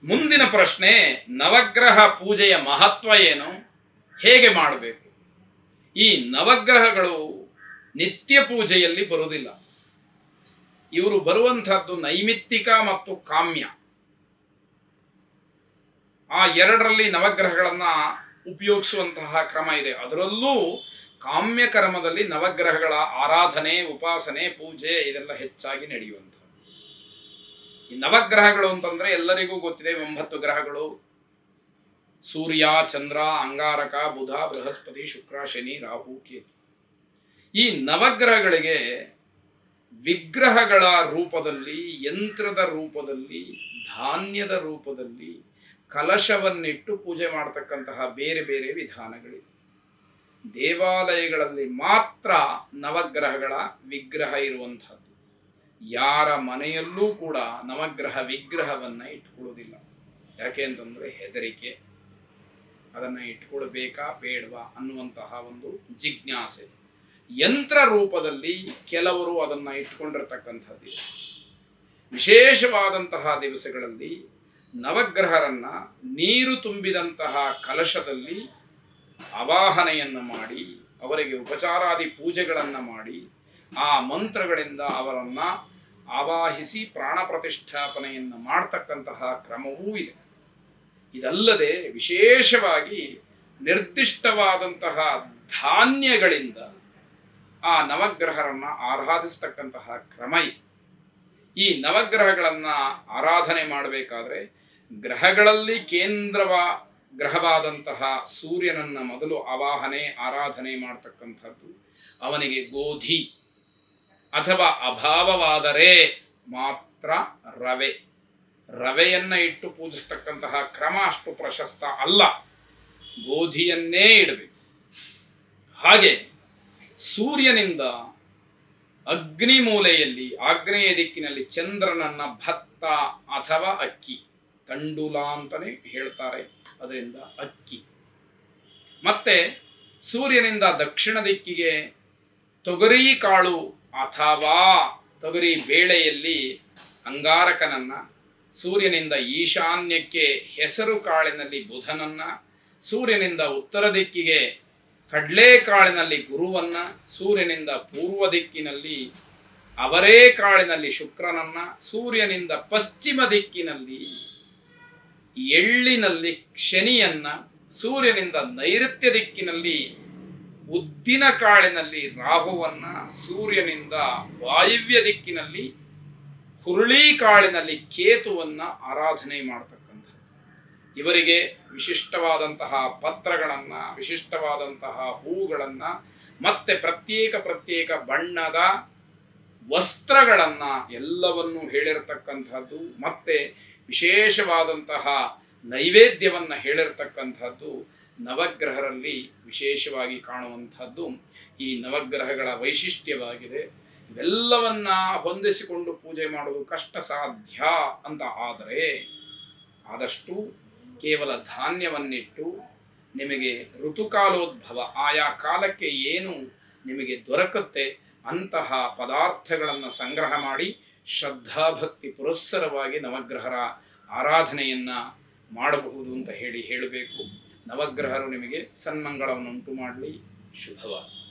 ಮುಂದಿನ ಪ್ರಶ್ನೆ ನವಗ್ರಹ ಪೂಜೆಯ ಮಹತ್ವ ಏನು ಹೇಗೆ ಮಾಡಬೇಕು ಈ ನವಗ್ರಹಗಳು ನಿತ್ಯ ಪೂಜೆಯಲ್ಲಿ ಬರುವುದಿಲ್ಲ ಇವರು ಬರುವಂತಹದ್ದು ನೈಮಿತ್ತಿಕ ಮತ್ತು ಕಾಮ್ಯ ಆ ಎರಡರಲ್ಲಿ ನವಗ್ರಹಗಳನ್ನ ಉಪಯೋಗಿಸುವಂತಹ ಕ್ರಮ ಇದೆ ಅದರಲ್ಲೂ ಕಾಮ್ಯ ಕರ್ಮದಲ್ಲಿ ನವಗ್ರಹಗಳ ಆರಾಧನೆ ಉಪಾಸನೆ ಪೂಜೆ ಇದೆಲ್ಲ ಹೆಚ್ಚಾಗಿ ನಡೆಯುವಂಥದ್ದು ಈ ನವಗ್ರಹಗಳು ಅಂತಂದ್ರೆ ಎಲ್ಲರಿಗೂ ಗೊತ್ತಿದೆ ಒಂಬತ್ತು ಗ್ರಹಗಳು ಸೂರ್ಯ ಚಂದ್ರ ಅಂಗಾರಕ ಬುಧ ಬೃಹಸ್ಪತಿ ಶುಕ್ರ ಶನಿ ರಾಹು ಕೇತು ಈ ನವಗ್ರಹಗಳಿಗೆ ವಿಗ್ರಹಗಳ ರೂಪದಲ್ಲಿ ಯಂತ್ರದ ರೂಪದಲ್ಲಿ ಧಾನ್ಯದ ರೂಪದಲ್ಲಿ ಕಲಶವನ್ನಿಟ್ಟು ಪೂಜೆ ಮಾಡತಕ್ಕಂತಹ ಬೇರೆ ಬೇರೆ ವಿಧಾನಗಳಿವೆ ದೇವಾಲಯಗಳಲ್ಲಿ ಮಾತ್ರ ನವಗ್ರಹಗಳ ವಿಗ್ರಹ ಇರುವಂಥದ್ದು ಯಾರ ಮನೆಯಲ್ಲೂ ಕೂಡ ನವಗ್ರಹ ವಿಗ್ರಹವನ್ನ ಇಟ್ಕೊಳ್ಳೋದಿಲ್ಲ ಯಾಕೆ ಅಂತಂದ್ರೆ ಹೆದರಿಕೆ ಅದನ್ನ ಇಟ್ಕೊಳ್ಬೇಕಾ ಬೇಡವಾ ಅನ್ನುವಂತಹ ಒಂದು ಜಿಜ್ಞಾಸೆ ಯಂತ್ರ ರೂಪದಲ್ಲಿ ಕೆಲವರು ಅದನ್ನ ಇಟ್ಕೊಂಡಿರ್ತಕ್ಕಂಥದ್ದು ಇದೆ. ವಿಶೇಷವಾದಂತಹ ದಿವಸಗಳಲ್ಲಿ ನವಗ್ರಹರನ್ನ ನೀರು ತುಂಬಿದಂತಹ ಕಲಶದಲ್ಲಿ ಅವಾಹನೆಯನ್ನು ಮಾಡಿ ಅವರಿಗೆ ಉಪಚಾರಾದಿ ಪೂಜೆಗಳನ್ನು ಮಾಡಿ ಆ ಮಂತ್ರಗಳಿಂದ ಅವರನ್ನ ಆವಾಹಿಸಿ ಪ್ರಾಣ ಪ್ರತಿಷ್ಠಾಪನೆಯನ್ನು ಮಾಡ್ತಕ್ಕಂತಹ ಕ್ರಮವೂ ಇದೆ ಇದಲ್ಲದೆ ವಿಶೇಷವಾಗಿ ನಿರ್ದಿಷ್ಟವಾದಂತಹ ಧಾನ್ಯಗಳಿಂದ ಆ ನವಗ್ರಹರನ್ನ ಆರಾಧಿಸ್ತಕ್ಕಂತಹ ಕ್ರಮ ಇದೆ ಈ ನವಗ್ರಹಗಳನ್ನ ಆರಾಧನೆ ಮಾಡಬೇಕಾದ್ರೆ ಗ್ರಹಗಳಲ್ಲಿ ಕೇಂದ್ರವ ಗ್ರಹವಾದಂತಹ ಸೂರ್ಯನನ್ನ ಮೊದಲು ಆವಾಹನೆ ಆರಾಧನೆ ಮಾಡ್ತಕ್ಕಂಥದ್ದು ಅವನಿಗೆ ಗೋಧಿ ಅಥವಾ ಅಭಾವವಾದರೆ ಮಾತ್ರ ರವೆ ರವೆಯನ್ನ ಇಟ್ಟು ಪೂಜಿಸ್ತಕ್ಕಂತಹ ಕ್ರಮ ಅಷ್ಟು ಪ್ರಶಸ್ತ ಅಲ್ಲ ಗೋಧಿಯನ್ನೇ ಇಡಬೇಕು ಹಾಗೆ ಸೂರ್ಯನಿಂದ ಅಗ್ನಿ ಮೂಲೆಯಲ್ಲಿ ಆಗ್ನೇಯ ದಿಕ್ಕಿನಲ್ಲಿ ಚಂದ್ರನನ್ನ ಭತ್ತ ಅಥವಾ ಅಕ್ಕಿ ತಂಡುಲ ಅಂತಾನೆ ಹೇಳ್ತಾರೆ ಅದರಿಂದ ಅಕ್ಕಿ ಮತ್ತೆ ಸೂರ್ಯನಿಂದ ದಕ್ಷಿಣ ದಿಕ್ಕಿಗೆ ತೊಗರಿ ಕಾಳು ಅಥವಾ ತೊಗರಿ ಬೇಳೆಯಲ್ಲಿ ಅಂಗಾರಕನನ್ನ ಸೂರ್ಯನಿಂದ ಈಶಾನ್ಯಕ್ಕೆ ಹೆಸರು ಕಾಳಿನಲ್ಲಿ ಬುಧನನ್ನ ಸೂರ್ಯನಿಂದ ಉತ್ತರ ದಿಕ್ಕಿಗೆ ಕಡಲೆಕಾಳಿನಲ್ಲಿ ಗುರುವನ್ನ ಸೂರ್ಯನಿಂದ ಪೂರ್ವ ದಿಕ್ಕಿನಲ್ಲಿ ಅವರೇ ಕಾಳಿನಲ್ಲಿ ಶುಕ್ರನನ್ನ ಸೂರ್ಯನಿಂದ ಪಶ್ಚಿಮ ದಿಕ್ಕಿನಲ್ಲಿ ಎಳ್ಳಿನಲ್ಲಿ ಶನಿಯನ್ನ ಸೂರ್ಯನಿಂದ ನೈಋತ್ಯ ದಿಕ್ಕಿನಲ್ಲಿ ಉದ್ದಿನ ಕಾಳಿನಲ್ಲಿ ರಾಹುವನ್ನ ಸೂರ್ಯನಿಂದ ವಾಯವ್ಯ ದಿಕ್ಕಿನಲ್ಲಿ ಹುರುಳಿ ಕಾಳಿನಲ್ಲಿ ಕೇತುವನ್ನ ಆರಾಧನೆ ಮಾಡತಕ್ಕಂಥದ್ದು ಇವರಿಗೆ ವಿಶಿಷ್ಟವಾದಂತಹ ಪತ್ರಗಳನ್ನ ವಿಶಿಷ್ಟವಾದಂತಹ ಹೂಗಳನ್ನ ಮತ್ತೆ ಪ್ರತ್ಯೇಕ ಪ್ರತ್ಯೇಕ ಬಣ್ಣದ ವಸ್ತ್ರಗಳನ್ನ ಎಲ್ಲವನ್ನು ಹೇಳಿರ್ತಕ್ಕಂಥದ್ದು ಮತ್ತೆ ವಿಶೇಷವಾದಂತಹ ನೈವೇದ್ಯವನ್ನ ಹೇಳಿರ್ತಕ್ಕಂಥದ್ದು ನವಗ್ರಹರಲ್ಲಿ ವಿಶೇಷವಾಗಿ ಕಾಣುವಂಥದ್ದು ಈ ನವಗ್ರಹಗಳ ವೈಶಿಷ್ಟ್ಯವಾಗಿದೆ ಇವೆಲ್ಲವನ್ನ ಹೊಂದಿಸಿಕೊಂಡು ಪೂಜೆ ಮಾಡೋದು ಕಷ್ಟ ಸಾಧ್ಯ ಅಂತ ಆದರೆ ಆದಷ್ಟು ಕೇವಲ ಧಾನ್ಯವನ್ನಿಟ್ಟು ನಿಮಗೆ ಋತುಕಾಲೋದ್ಭವ ಆಯಾ ಕಾಲಕ್ಕೆ ಏನು ನಿಮಗೆ ದೊರಕುತ್ತೆ ಅಂತಹ ಪದಾರ್ಥಗಳನ್ನು ಸಂಗ್ರಹ ಮಾಡಿ ಶ್ರದ್ಧಾಭಕ್ತಿ ಪುರಸ್ಸರವಾಗಿ ನವಗ್ರಹರ ಆರಾಧನೆಯನ್ನ ಮಾಡಬಹುದು ಅಂತ ಹೇಳಿ ಹೇಳಬೇಕು ನವಗ್ರಹರು ನಿಮಗೆ ಸನ್ಮಂಗಳವನ್ನು ಉಂಟು ಮಾಡಲಿ ಶುಭವಾಗಿ